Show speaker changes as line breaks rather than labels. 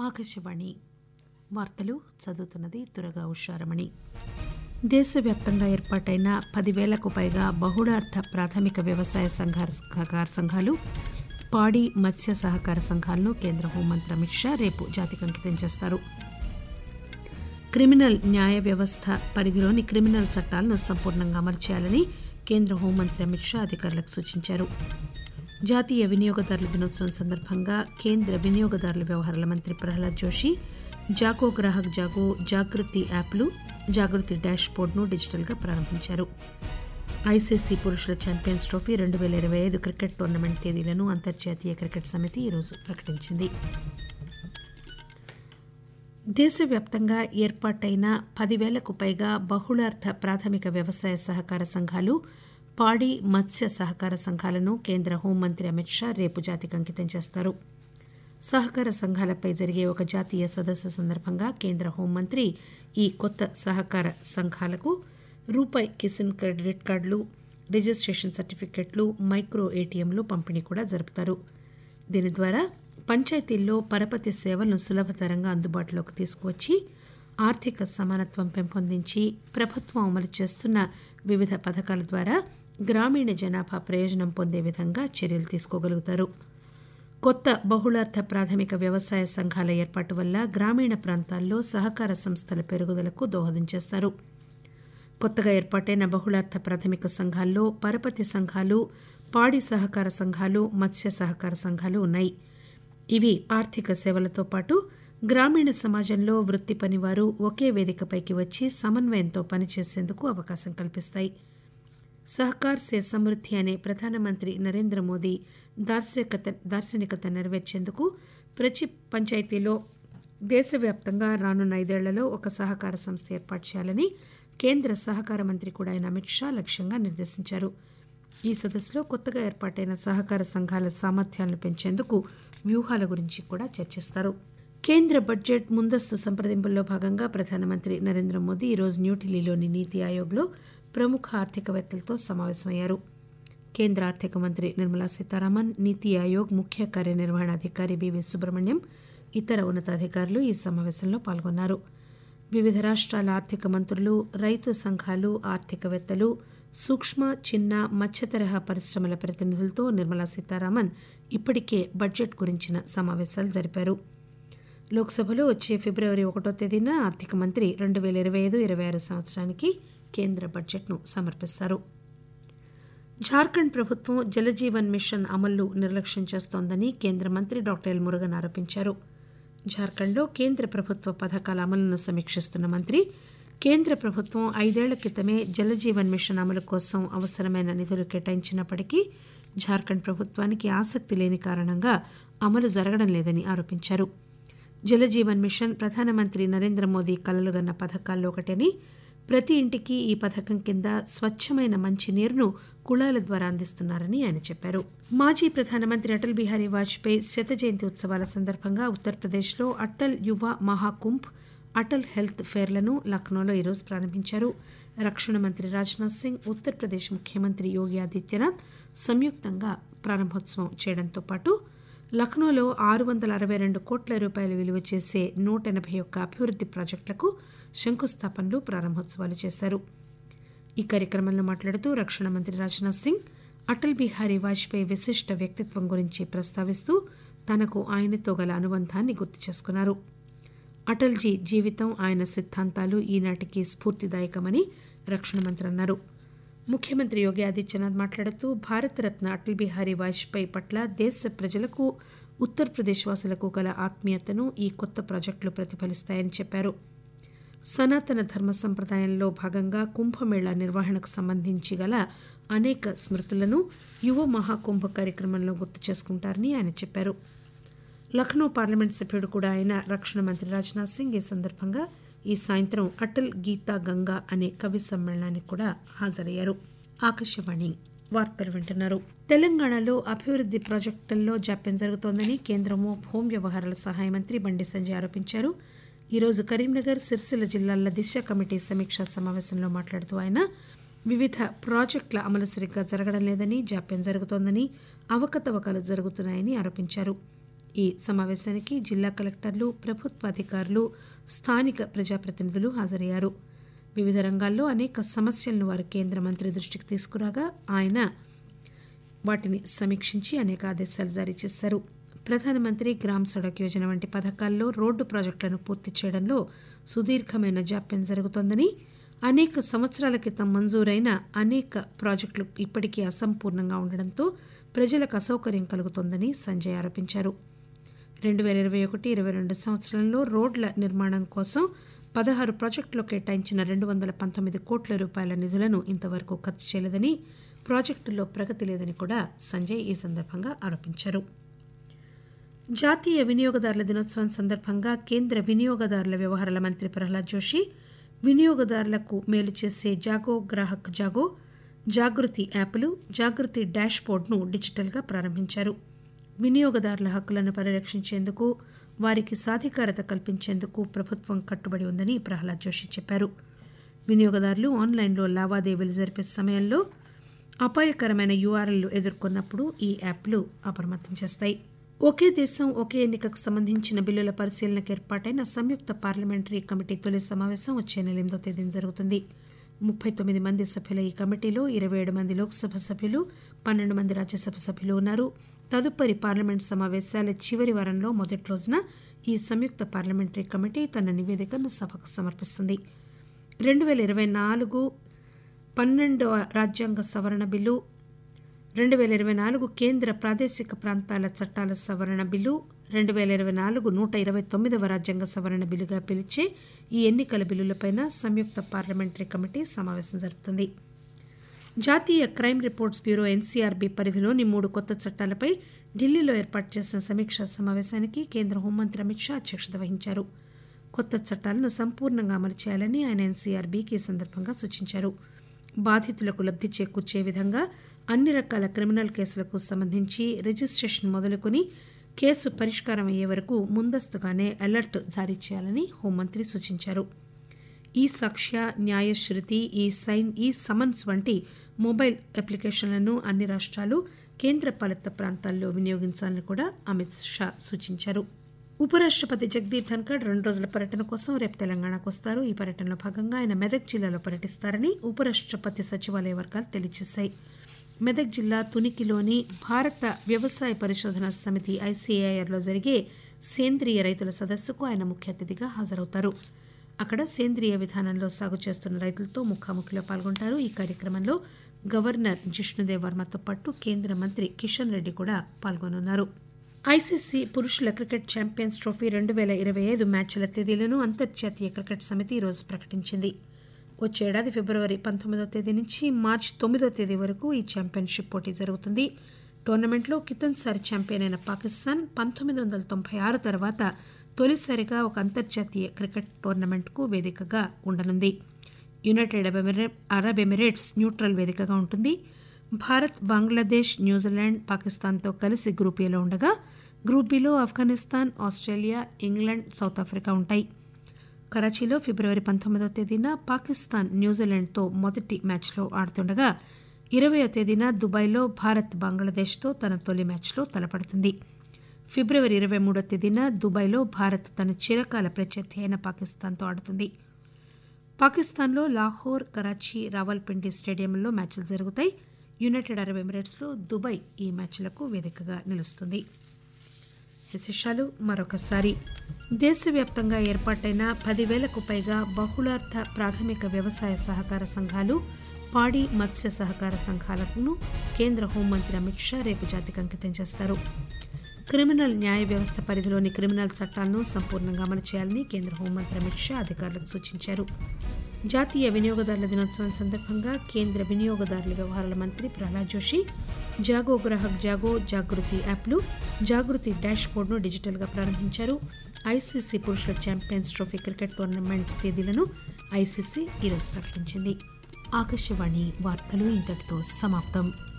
ఆకాశవాణి వార్తలు చదువుతున్నది తురగా ఉషారమణి దేశవ్యాప్తంగా ఏర్పాటైన పదివేలకు పైగా బహుళార్థ ప్రాథమిక వ్యవసాయ సంఘార సహకార సంఘాలు పాడి మత్స్య సహకార సంఘాలను కేంద్ర హోంమంత్రి అమిత్ షా రేపు జాతికి అంకితం చేస్తారు క్రిమినల్ న్యాయ వ్యవస్థ పరిధిలోని క్రిమినల్ చట్టాలను సంపూర్ణంగా అమలు చేయాలని కేంద్ర హోంమంత్రి అమిత్ షా అధికారులకు సూచించారు జాతీయ వినియోగదారుల దినోత్సవం సందర్భంగా కేంద్ర వినియోగదారుల వ్యవహారాల మంత్రి ప్రహ్లాద్ జోషి జాగో గ్రాహక్ జాగో జాగృతి యాప్లు జాగృతి డాష్ బోర్డును డిజిటల్గా ప్రారంభించారు ఐసీసీ పురుషుల ఛాంపియన్స్ ట్రోఫీ రెండు వేల ఇరవై ఐదు క్రికెట్ టోర్నమెంట్ తేదీలను అంతర్జాతీయ క్రికెట్ సమితి ఈరోజు ప్రకటించింది దేశవ్యాప్తంగా ఏర్పాటైన పదివేలకు పైగా బహుళార్థ ప్రాథమిక వ్యవసాయ సహకార సంఘాలు పాడి మత్స్య సహకార సంఘాలను కేంద్ర హోంమంత్రి అమిత్ షా రేపు జాతికి అంకితం చేస్తారు సహకార సంఘాలపై జరిగే ఒక జాతీయ సదస్సు సందర్భంగా కేంద్ర హోంమంత్రి ఈ కొత్త సహకార సంఘాలకు రూపాయ్ కిసాన్ క్రెడిట్ కార్డులు రిజిస్ట్రేషన్ సర్టిఫికెట్లు మైక్రో ఏటీఎంలు పంపిణీ కూడా జరుపుతారు దీని ద్వారా పంచాయతీల్లో పరపతి సేవలను సులభతరంగా అందుబాటులోకి తీసుకువచ్చి ఆర్థిక సమానత్వం పెంపొందించి ప్రభుత్వం అమలు చేస్తున్న వివిధ పథకాల ద్వారా గ్రామీణ జనాభా ప్రయోజనం పొందే విధంగా చర్యలు తీసుకోగలుగుతారు కొత్త బహుళార్థ ప్రాథమిక వ్యవసాయ సంఘాల ఏర్పాటు వల్ల గ్రామీణ ప్రాంతాల్లో సహకార సంస్థల పెరుగుదలకు దోహదం చేస్తారు కొత్తగా ఏర్పాటైన బహుళార్థ ప్రాథమిక సంఘాల్లో పరపతి సంఘాలు పాడి సహకార సంఘాలు మత్స్య సహకార సంఘాలు ఉన్నాయి ఇవి ఆర్థిక సేవలతో పాటు గ్రామీణ సమాజంలో వృత్తి పనివారు ఒకే వేదికపైకి వచ్చి సమన్వయంతో పనిచేసేందుకు అవకాశం కల్పిస్తాయి సహకార్ సే సమృద్ధి అనే ప్రధానమంత్రి నరేంద్ర మోదీ దార్శనికత దార్శనికత నెరవేర్చేందుకు ప్రతి పంచాయతీలో దేశవ్యాప్తంగా రానున్న ఐదేళ్లలో ఒక సహకార సంస్థ ఏర్పాటు చేయాలని కేంద్ర సహకార మంత్రి కూడా ఆయన అమిత్ షా లక్ష్యంగా నిర్దేశించారు ఈ సదస్సులో కొత్తగా ఏర్పాటైన సహకార సంఘాల సామర్థ్యాలను పెంచేందుకు వ్యూహాల గురించి కూడా చర్చిస్తారు కేంద్ర బడ్జెట్ ముందస్తు సంప్రదింపుల్లో భాగంగా ప్రధానమంత్రి నరేంద్ర మోదీ ఈరోజు న్యూఢిల్లీలోని నీతి ఆయోగ్లో ప్రముఖ ఆర్థికవేత్తలతో సమావేశమయ్యారు కేంద్ర ఆర్థిక మంత్రి నిర్మలా సీతారామన్ నీతి ఆయోగ్ ముఖ్య కార్యనిర్వహణాధికారి బివి సుబ్రహ్మణ్యం ఇతర ఉన్నతాధికారులు ఈ సమావేశంలో పాల్గొన్నారు వివిధ రాష్ట్రాల ఆర్థిక మంత్రులు రైతు సంఘాలు ఆర్థికవేత్తలు సూక్ష్మ చిన్న మధ్య తరహా పరిశ్రమల ప్రతినిధులతో నిర్మలా సీతారామన్ ఇప్పటికే బడ్జెట్ గురించిన సమావేశాలు జరిపారు లోక్సభలో వచ్చే ఫిబ్రవరి ఒకటో తేదీన ఆర్థిక మంత్రి రెండు వేల ఇరవై ఐదు ఇరవై ఆరు సంవత్సరానికి కేంద్ర బడ్జెట్ను సమర్పిస్తారు జార్ఖండ్ ప్రభుత్వం జలజీవన్ మిషన్ అమలు నిర్లక్ష్యం చేస్తోందని కేంద్ర మంత్రి డాక్టర్ ఎల్ మురుగన్ ఆరోపించారు జార్ఖండ్లో కేంద్ర ప్రభుత్వ పథకాల అమలును సమీక్షిస్తున్న మంత్రి కేంద్ర ప్రభుత్వం ఐదేళ్ల క్రితమే జలజీవన్ మిషన్ అమలు కోసం అవసరమైన నిధులు కేటాయించినప్పటికీ జార్ఖండ్ ప్రభుత్వానికి ఆసక్తి లేని కారణంగా అమలు జరగడం లేదని ఆరోపించారు జలజీవన్ మిషన్ ప్రధానమంత్రి నరేంద్ర మోదీ కలలుగన్న పథకాల్లో ఒకటని ప్రతి ఇంటికి ఈ పథకం కింద స్వచ్ఛమైన మంచినీరును కుళాయిల ద్వారా అందిస్తున్నారని ఆయన చెప్పారు మాజీ ప్రధానమంత్రి అటల్ బిహారీ వాజ్పేయి శత జయంతి ఉత్సవాల సందర్భంగా ఉత్తరప్రదేశ్లో అటల్ యువ మహాకుంభ్ అటల్ హెల్త్ ఫేర్లను లక్నోలో ఈరోజు ప్రారంభించారు రక్షణ మంత్రి రాజ్నాథ్ సింగ్ ఉత్తరప్రదేశ్ ముఖ్యమంత్రి యోగి ఆదిత్యనాథ్ సంయుక్తంగా ప్రారంభోత్సవం చేయడంతో పాటు లక్నోలో ఆరు వందల అరవై రెండు కోట్ల రూపాయలు విలువ చేసే నూట ఎనభై ఒక్క అభివృద్ది ప్రాజెక్టులకు శంకుస్థాపనలు ప్రారంభోత్సవాలు చేశారు ఈ కార్యక్రమంలో మాట్లాడుతూ రక్షణ మంత్రి రాజ్నాథ్ సింగ్ అటల్ బిహారీ వాజ్పేయి విశిష్ట వ్యక్తిత్వం గురించి ప్రస్తావిస్తూ తనకు ఆయనతో గల అనుబంధాన్ని గుర్తు చేసుకున్నారు అటల్జీ జీవితం ఆయన సిద్ధాంతాలు ఈనాటికి స్ఫూర్తిదాయకమని రక్షణ మంత్రి అన్నారు ముఖ్యమంత్రి యోగి ఆదిత్యనాథ్ మాట్లాడుతూ భారతరత్న అటల్ బిహారీ వాజ్పేయి పట్ల దేశ ప్రజలకు ఉత్తరప్రదేశ్ వాసులకు గల ఆత్మీయతను ఈ కొత్త ప్రాజెక్టులు ప్రతిఫలిస్తాయని చెప్పారు సనాతన ధర్మ సంప్రదాయంలో భాగంగా కుంభమేళా నిర్వహణకు సంబంధించి గల అనేక స్మృతులను యువ మహాకుంభ కార్యక్రమంలో గుర్తు చేసుకుంటారని ఆయన చెప్పారు లక్నో పార్లమెంట్ సభ్యుడు కూడా ఆయన రక్షణ మంత్రి రాజ్నాథ్ సింగ్ ఈ సందర్భంగా ఈ సాయంత్రం అటల్ గీతా గంగా అనే కవి సమ్మేళనానికి కూడా హాజరయ్యారు ఆకాశవాణి వార్తలు వింటున్నారు తెలంగాణలో అభివృద్ది ప్రాజెక్టుల్లో జాప్యం జరుగుతోందని కేంద్ర హోం వ్యవహారాల సహాయ మంత్రి బండి సంజయ్ ఆరోపించారు ఈరోజు కరీంనగర్ సిరిసిల్ల జిల్లాల దిశ కమిటీ సమీక్షా సమావేశంలో మాట్లాడుతూ ఆయన వివిధ ప్రాజెక్టుల అమలు సరిగ్గా జరగడం లేదని జాప్యం జరుగుతోందని అవకతవకలు జరుగుతున్నాయని ఆరోపించారు ఈ సమావేశానికి జిల్లా కలెక్టర్లు ప్రభుత్వ అధికారులు స్థానిక ప్రజాప్రతినిధులు హాజరయ్యారు వివిధ రంగాల్లో అనేక సమస్యలను వారు కేంద్ర మంత్రి దృష్టికి తీసుకురాగా ఆయన వాటిని సమీక్షించి అనేక ఆదేశాలు జారీ చేశారు ప్రధానమంత్రి గ్రామ్ సడక్ యోజన వంటి పథకాల్లో రోడ్డు ప్రాజెక్టులను పూర్తి చేయడంలో సుదీర్ఘమైన జాప్యం జరుగుతోందని అనేక సంవత్సరాల క్రితం మంజూరైన అనేక ప్రాజెక్టులు ఇప్పటికీ అసంపూర్ణంగా ఉండడంతో ప్రజలకు అసౌకర్యం కలుగుతోందని సంజయ్ ఆరోపించారు రెండు పేల ఇరవై ఒకటి ఇరవై రెండు సంవత్సరంలో రోడ్ల నిర్మాణం కోసం పదహారు ప్రాజెక్టులో కేటాయించిన రెండు వందల పంతొమ్మిది కోట్ల రూపాయల నిధులను ఇంతవరకు ఖర్చు చేయలేదని ప్రాజెక్టుల్లో ప్రగతి లేదని కూడా సంజయ్ ఈ సందర్భంగా ఆరోపించారు జాతీయ వినియోగదారుల దినోత్సవం సందర్భంగా కేంద్ర వినియోగదారుల వ్యవహారాల మంత్రి ప్రహ్లాద్ జోషి వినియోగదారులకు మేలు చేసే జాగో గ్రాహక్ జాగో జాగృతి యాప్లు జాగృతి డాష్ బోర్డ్ను డిజిటల్గా ప్రారంభించారు వినియోగదారుల హక్కులను పరిరక్షించేందుకు వారికి సాధికారత కల్పించేందుకు ప్రభుత్వం కట్టుబడి ఉందని ప్రహ్లాద్ జోషి చెప్పారు వినియోగదారులు ఆన్లైన్లో లావాదేవీలు జరిపే సమయంలో అపాయకరమైన యూఆర్ఎల్లు ఎదుర్కొన్నప్పుడు ఈ యాప్లు అప్రమత్తం చేస్తాయి ఒకే దేశం ఒకే ఎన్నికకు సంబంధించిన బిల్లుల పరిశీలనకు ఏర్పాటైన సంయుక్త పార్లమెంటరీ కమిటీ తొలి సమావేశం వచ్చే నెల ఎనిమిదో తేదీన జరుగుతుంది ముప్పై తొమ్మిది మంది సభ్యుల ఈ కమిటీలో ఇరవై ఏడు మంది లోక్సభ సభ్యులు పన్నెండు మంది రాజ్యసభ సభ్యులు ఉన్నారు తదుపరి పార్లమెంట్ సమావేశాల చివరి వారంలో మొదటి రోజున ఈ సంయుక్త పార్లమెంటరీ కమిటీ తన నివేదికను సభకు సమర్పిస్తుంది రెండు పేల ఇరవై నాలుగు పన్నెండవ రాజ్యాంగ సవరణ బిల్లు రెండు పేల ఇరవై నాలుగు కేంద్ర ప్రాదేశిక ప్రాంతాల చట్టాల సవరణ బిల్లు రెండు పేల ఇరవై నాలుగు నూట ఇరవై తొమ్మిదవ రాజ్యాంగ సవరణ బిల్లుగా పిలిచే ఈ ఎన్నికల బిల్లులపై సంయుక్త పార్లమెంటరీ కమిటీ సమావేశం జరుపుతుంది జాతీయ క్రైమ్ రిపోర్ట్స్ బ్యూరో ఎన్సీఆర్బీ పరిధిలోని మూడు కొత్త చట్టాలపై ఢిల్లీలో ఏర్పాటు చేసిన సమీక్షా సమావేశానికి కేంద్ర హోంమంత్రి అమిత్ షా అధ్యక్షత వహించారు కొత్త చట్టాలను సంపూర్ణంగా అమలు చేయాలని ఆయన ఎన్సీఆర్బీకి ఈ సందర్భంగా సూచించారు బాధితులకు లబ్ది చేకూర్చే విధంగా అన్ని రకాల క్రిమినల్ కేసులకు సంబంధించి రిజిస్ట్రేషన్ మొదలుకొని కేసు పరిష్కారం అయ్యే వరకు ముందస్తుగానే అలర్ట్ జారీ చేయాలని హోంమంత్రి సూచించారు ఈ సాక్ష్య న్యాయశ్రుతి ఈ సైన్ ఈ సమన్స్ వంటి మొబైల్ అప్లికేషన్లను అన్ని రాష్ట్రాలు కేంద్రపాలిత ప్రాంతాల్లో వినియోగించాలని కూడా అమిత్ షా సూచించారు ఉపరాష్టపతి జగదీప్ ధన్కడ్ రెండు రోజుల పర్యటన కోసం రేపు తెలంగాణకు వస్తారు ఈ పర్యటనలో భాగంగా ఆయన మెదక్ జిల్లాలో పర్యటిస్తారని ఉపరాష్టపతి సచివాలయ వర్గాలు తెలియజేశాయి మెదక్ జిల్లా తునికిలోని భారత వ్యవసాయ పరిశోధన సమితి ఐసీఏఆర్లో జరిగే సేంద్రియ రైతుల సదస్సుకు ఆయన ముఖ్య అతిథిగా హాజరవుతారు అక్కడ సేంద్రియ విధానంలో సాగు చేస్తున్న రైతులతో ముఖాముఖిలో పాల్గొంటారు ఈ కార్యక్రమంలో గవర్నర్ జిష్ణుదేవ్ వర్మతో పాటు కేంద్ర మంత్రి కిషన్ రెడ్డి కూడా పాల్గొనున్నారు ఐసీసీ పురుషుల క్రికెట్ ఛాంపియన్స్ ట్రోఫీ రెండు వేల ఇరవై ఐదు మ్యాచ్ల తేదీలను అంతర్జాతీయ క్రికెట్ సమితి ఈరోజు ప్రకటించింది వచ్చే ఏడాది ఫిబ్రవరి పంతొమ్మిదో తేదీ నుంచి మార్చి తొమ్మిదో తేదీ వరకు ఈ ఛాంపియన్షిప్ పోటీ జరుగుతుంది టోర్నమెంట్లో కితన్సారి ఛాంపియన్ అయిన పాకిస్తాన్ పంతొమ్మిది వందల తొంభై ఆరు తర్వాత తొలిసారిగా ఒక అంతర్జాతీయ క్రికెట్ టోర్నమెంట్కు వేదికగా ఉండనుంది యునైటెడ్ అరబ్ ఎమిరేట్స్ న్యూట్రల్ వేదికగా ఉంటుంది భారత్ బంగ్లాదేశ్ న్యూజిలాండ్ పాకిస్తాన్తో కలిసి గ్రూప్ ఏలో ఉండగా గ్రూప్ బిలో Afghanistan Australia England South Africa ఉంటాయి కరాచీలో ఫిబ్రవరి పంతొమ్మిదవ తేదీన పాకిస్తాన్ న్యూజిలాండ్తో మొదటి మ్యాచ్లో ఆడుతుండగా ఇరవయో తేదీన దుబాయ్లో భారత్ బంగ్లాదేశ్తో తన తొలి మ్యాచ్లో తలపడుతుంది ఫిబ్రవరి ఇరవై మూడో తేదీన దుబాయ్లో భారత్ తన చిరకాల ప్రత్యర్థి అయిన పాకిస్తాన్తో ఆడుతుంది పాకిస్తాన్లో లాహోర్ కరాచీ రావల్పిండి స్టేడియంలో మ్యాచ్లు జరుగుతాయి యునైటెడ్ అరబ్ ఎమిరేట్స్లో దుబాయ్ ఈ మ్యాచ్లకు వేదికగా నిలుస్తుంది విశేషాలు మరొకసారి దేశవ్యాప్తంగా ఏర్పాటైన పదివేలకు పైగా బహుళార్థ ప్రాథమిక వ్యవసాయ సహకార సంఘాలు పాడి మత్స్య సహకార సంఘాలను కేంద్ర హోంమంత్రి అమిత్ షా రేపు జాతికి అంకితం చేస్తారు క్రిమినల్ న్యాయ వ్యవస్థ పరిధిలోని క్రిమినల్ చట్టాలను సంపూర్ణంగా అమలు చేయాలని కేంద్ర హోంమంత్రి అమిత్ షా అధికారులకు సూచించారు జాతీయ వినియోగదారుల దినోత్సవం సందర్భంగా కేంద్ర వినియోగదారుల వ్యవహారాల మంత్రి ప్రహ్లాద్ జోషి జాగో గ్రాహక్ జాగో జాగృతి యాప్లు జాగృతి డాష్ బోర్డును డిజిటల్గా ప్రారంభించారు ఐసీసీ పురుషుల ఛాంపియన్స్ ట్రోఫీ క్రికెట్ టోర్నమెంట్ తేదీలను ఐసీసీ ఈరోజు ప్రకటించింది ఆకాశవాణి వార్తలు ఇంతటితో సమాప్తం